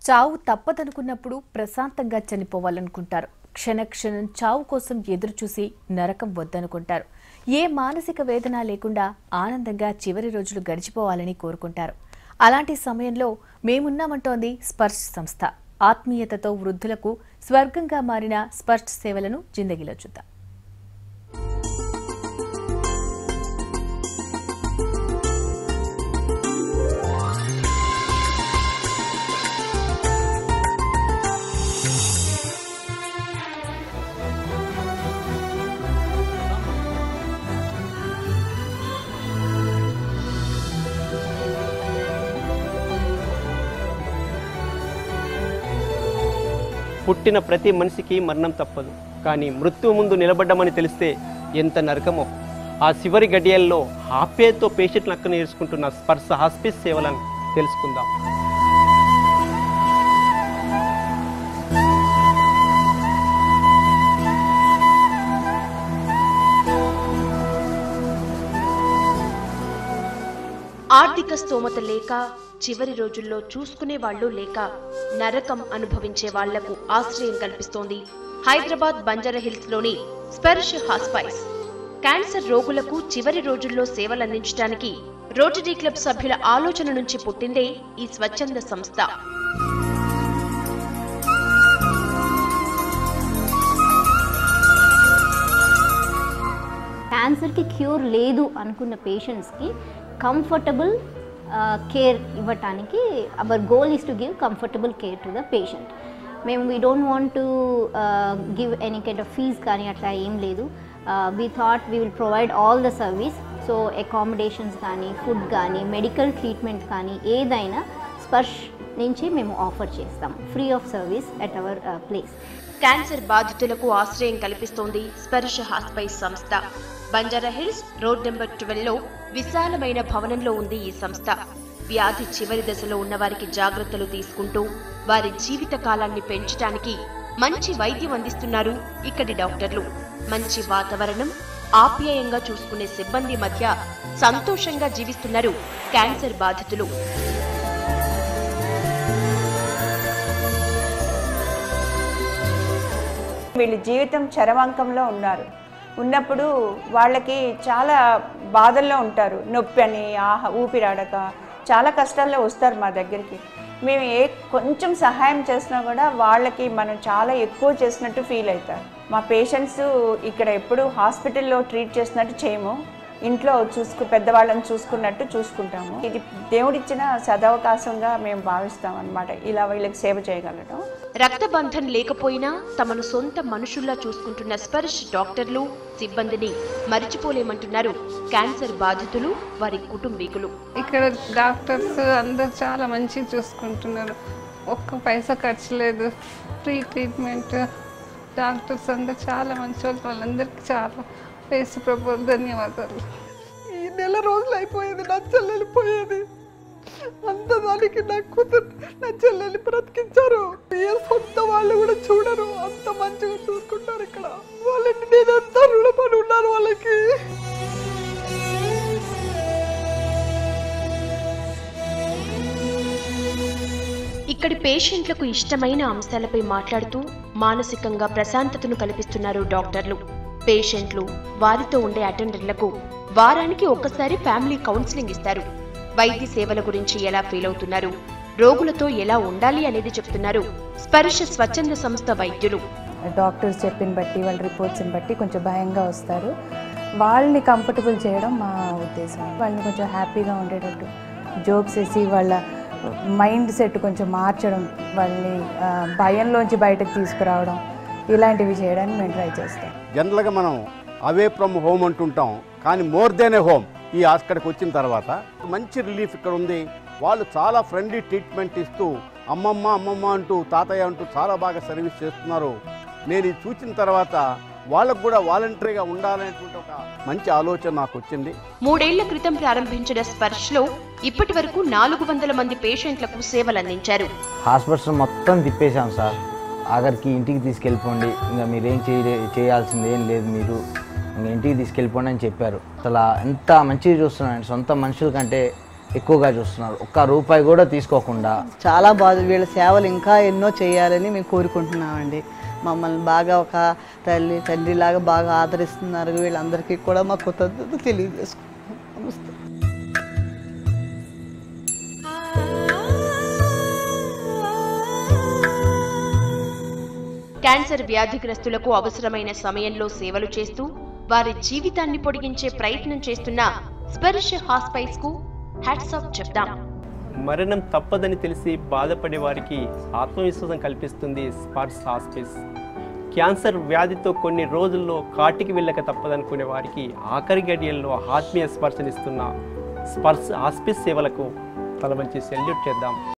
చావు తప్పదనుకున్నప్పుడు ప్రశాంతంగా చనిపోవాలనుకుంటారు క్షణక్షణం చావు కోసం ఎదురుచూసి నరకం వద్దనుకుంటారు ఏ మానసిక వేదన లేకుండా ఆనందంగా చివరి రోజులు గడిచిపోవాలని కోరుకుంటారు అలాంటి సమయంలో మేమున్నామంటోంది స్పర్శ్ సంస్థ ఆత్మీయతతో వృద్ధులకు స్వర్గంగా మారిన స్పర్శ్ సేవలను జిందగీలో చూద్దాం పుట్టిన ప్రతి మనిషికి మరణం తప్పదు కానీ మృత్యు ముందు నిలబడ్డామని తెలిస్తే ఎంత నరకమో ఆ చివరి గడియల్లో ఆప్యాయతో పేషెంట్లను అక్కడ నేర్చుకుంటున్న స్పర్శ హాస్పిస్ సేవలను తెలుసుకుందాం ఆర్థిక స్తోమత లేక చివరి రోజుల్లో చూసుకునే వాళ్ళు లేక నరకం అనుభవించే వాళ్లకు ఆశ్రయం కల్పిస్తోంది హైదరాబాద్ బంజారా హిల్స్ లోని స్పర్శ్ హాస్పైస్ క్యాన్సర్ రోగులకు చివరి రోజుల్లో సేవలందించడానికి రోటరీ క్లబ్ సభ్యుల ఆలోచన నుంచి పుట్టిందే ఈ స్వచ్ఛంద సంస్థ క్యాన్సర్కి క్యూర్ లేదు అనుకున్న పేషెంట్స్కి కంఫర్టబుల్ కేర్ ఇవ్వటానికి our goal is to give comfortable care to the patient మేము we don't want to give any kind of fees కానీ అట్లా ఏం లేదు we thought we will provide all the service so accommodations కానీ food కానీ medical treatment కానీ ఏదైనా స్పర్శ్ నుంచి మేము ఆఫర్ చేస్తాం free of service at our place cancer బాధితులకు ఆశ్రయం కల్పిస్తోంది స్పర్శ హాస్పైస్ సంస్థ Banjara Hills road number twelve లో విశాలమైన భవనంలో ఉంది ఈ సంస్థ వ్యాధి చివరి దశలో ఉన్న వారికి జాగ్రత్తలు తీసుకుంటూ వారి జీవిత కాలాన్ని పెంచడానికి మంచి వైద్యం అందిస్తున్నారు ఇక్కడి డాక్టర్లు మంచి వాతావరణం ఆప్యాయంగా చూసుకునే సిబ్బంది మధ్య సంతోషంగా జీవిస్తున్నారు క్యాన్సర్ బాధితులు వీళ్ళు జీవితం చరమాంకంలో ఉన్నారు ఉన్నప్పుడు వాళ్ళకి చాలా బాధల్లో ఉంటారు నొప్పి అని ఆహ ఊపిరాడక చాలా కష్టాల్లో వస్తారు మా దగ్గరికి మేము ఏ కొంచెం సహాయం చేసినా కూడా వాళ్ళకి మనం చాలా ఎక్కువ చేసినట్టు ఫీల్ అవుతారు మా పేషెంట్స్ ఇక్కడ ఎప్పుడు హాస్పిటల్లో ట్రీట్ చేసినట్టు చేయము ఇంట్లో చూసుకు పెద్దవాళ్ళని చూసుకున్నట్టు చూసుకుంటాము ఇది దేవుడిచ్చిన సదవకాశంగా మేము భావిస్తాం అనమాట ఇలా వీళ్ళకి సేవ చేయగలడం రక్తబంధం లేకపోయినా తమను సొంత మనుషుల్లా చూసుకుంటున్న స్పర్శ్ డాక్టర్లు సిబ్బందిని మరిచిపోలేమంటున్నారు క్యాన్సర్ బాధితులు వారి కుటుంబీకులు ఇక్కడ డాక్టర్స్ అందరు చాలా మంచిగా చూసుకుంటున్నారు ఒక్క పైసా ఖర్చు లేదు ఫ్రీ ట్రీట్మెంట్ డాక్టర్స్ అందరు చాలా మంచి వాళ్ళు వాళ్ళందరికీ చాలా వేసి ప్రభు ధన్యవాదాలు ఈ నెల రోజులు అయిపోయేది నా చెల్లెలు పోయేది అంత దానికి నా కూతురు నా చెల్లెలు బ్రతికించారు ఏ సొంత వాళ్ళు కూడా చూడరు అంత మంచిగా చూసుకుంటారు ఇక్కడ వాళ్ళని నేను ఎంత రుణపడి ఉన్నాను వాళ్ళకి ఇక్కడి పేషెంట్లకు ఇష్టమైన అంశాలపై మాట్లాడుతూ మానసికంగా ప్రశాంతతను కల్పిస్తున్నారు డాక్టర్లు పేషెంట్లు వారితో ఉండే అటెండర్లకు వారానికి ఒక్కసారి ఫ్యామిలీ కౌన్సిలింగ్ ఇస్తారు వైద్య సేవల గురించి ఎలా ఫీల్ అవుతున్నారు రోగులతో ఎలా ఉండాలి అనేది చెప్తున్నారు స్పర్శ స్వచ్ఛంద సంస్థ వైద్యులు డాక్టర్స్ చెప్పిన బట్టి వాళ్ళ రిపోర్ట్స్ని బట్టి కొంచెం భయంగా వస్తారు వాళ్ళని కంఫర్టబుల్ చేయడం మా ఉద్దేశం వాళ్ళని కొంచెం హ్యాపీగా ఉండేటట్టు జోక్స్ వేసి వాళ్ళ మైండ్ సెట్ కొంచెం మార్చడం వాళ్ళని ఆ, భయంలోంచి బయటకు తీసుకురావడం ఇలాంటివి చేయడానికి మేము ట్రై చేస్తాం జనరల్గా మనం అవే ఫ్రమ్ హోమ్ అంటుంటాం కానీ మోర్ దెన్ ఏ హోమ్ ఈ హాస్పిటల్కి వచ్చిన తర్వాత మంచి రిలీఫ్ ఇక్కడ ఉంది వాళ్ళు చాలా ఫ్రెండ్లీ ట్రీట్మెంట్ ఇస్తూ అమ్మమ్మ అమ్మమ్మ అంటూ తాతయ్య అంటూ చాలా బాగా సర్వీస్ చేస్తున్నారు నేను ఇది చూసిన తర్వాత వాళ్ళకు కూడా వాలంటరీగా ఉండాలనేటువంటి ఒక మంచి ఆలోచన నాకు వచ్చింది మూడేళ్ల క్రితం ప్రారంభించిన స్పర్శలో ఇప్పటి వరకు నాలుగు వందల మంది పేషెంట్లకు సేవలందించారు హాస్పిటల్స్ మొత్తం తిప్పేశాం సార్ ఆఖరికి ఇంటికి తీసుకెళ్ళిపోండి ఇంకా మీరేం చేయ చేయాల్సింది ఏం లేదు మీరు ఇంకా ఇంటికి తీసుకెళ్ళిపోండి అని చెప్పారు అసలు ఎంత మంచిగా చూస్తున్నారండి సొంత మనుషుల కంటే ఎక్కువగా చూస్తున్నారు ఒక్క రూపాయి కూడా తీసుకోకుండా చాలా బాధ వీళ్ళ సేవలు ఇంకా ఎన్నో చేయాలని మేము కోరుకుంటున్నామండి మమ్మల్ని బాగా ఒక తల్లి తండ్రిలాగా బాగా ఆదరిస్తున్నారు వీళ్ళందరికీ కూడా మా కృతజ్ఞత తెలియజేసుకుంటున్నాం నమస్తే క్యాన్సర్ వ్యాధిగ్రస్తులకు అవసరమైన సమయంలో సేవలు చేస్తూ వారి జీవితాన్ని పొడిగించే ప్రయత్నం చేస్తున్న స్పర్శ హాస్పైస్ కు హ్యాట్స్ ఆఫ్ చెప్తాం మరణం తప్పదని తెలిసి బాధపడే వారికి ఆత్మవిశ్వాసం కల్పిస్తుంది స్పర్శ హాస్పిస్ క్యాన్సర్ వ్యాధితో కొన్ని రోజుల్లో కాటికి వెళ్ళక తప్పదనుకునే వారికి ఆఖరి గడియల్లో ఆత్మీయ స్పర్శనిస్తున్న స్పర్శ హాస్పిస్ సేవలకు తలవంచి సెల్యూట్ చేద్దాం